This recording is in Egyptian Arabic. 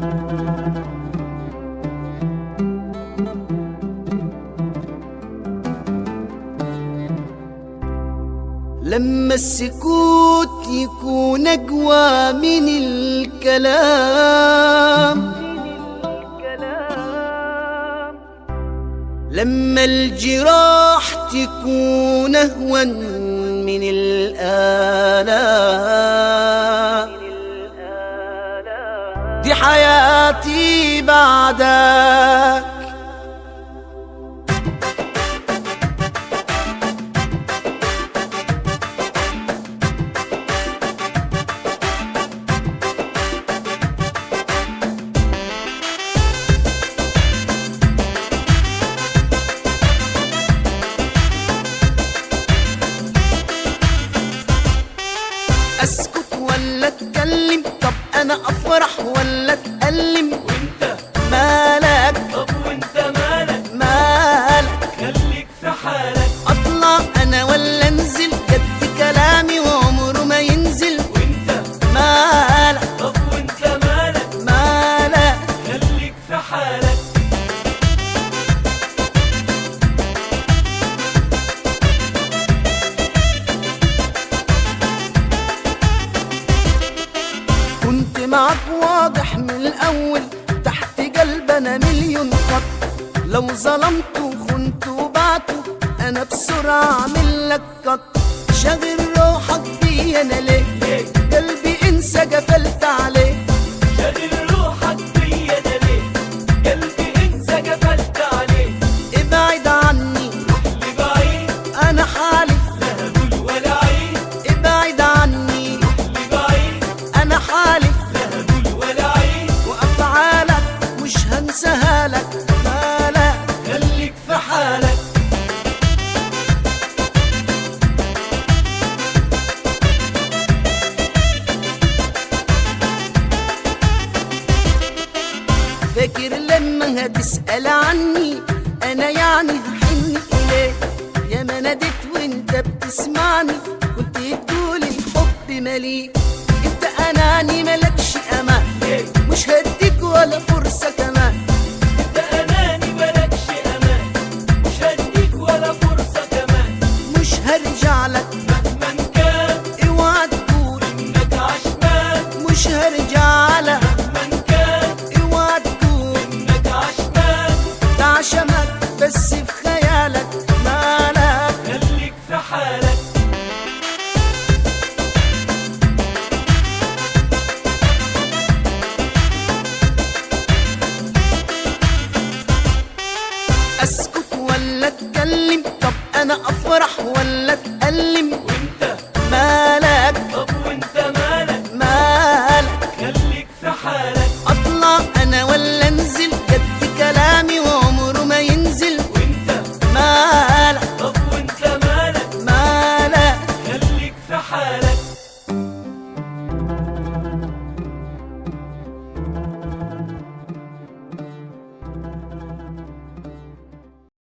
لما السكوت يكون أقوى من الكلام لما الجراح تكون أهون من الآلام دي حياتي بعدك اسكت ولا اتكلم طب انا افرح ولا اتألم وانت مالك طب وانت مالك مالك خليك في حالك اطلع انا ولا انزل جد كلامي وعمره ما ينزل وانت مالك طب وانت مالك مالك خليك في حالك كنت معك واضح من الاول تحت قلب انا مليون خط لو ظلمت وخنت وبعت انا بسرعة اعمل لك قط شاغل روحك بي انا ليه ليه قلبي انسى قفلت عليه شاغل روحك بيا ده ليه قلبي انسى قفلت عليه ابعد عني اللي بعيد انا حالف لا هقول ولا عيد ابعد عني اللي بعيد انا حالف لا هقول ولا عيد وافعالك مش هنساها لك مالك خليك في حالك فاكر لما هتسأل عني أنا يعني هحن إليك يا ما ناديت وأنت بتسمعني كنت تقول الحب مليك أنت أناني ملكش أمان ليه مش هد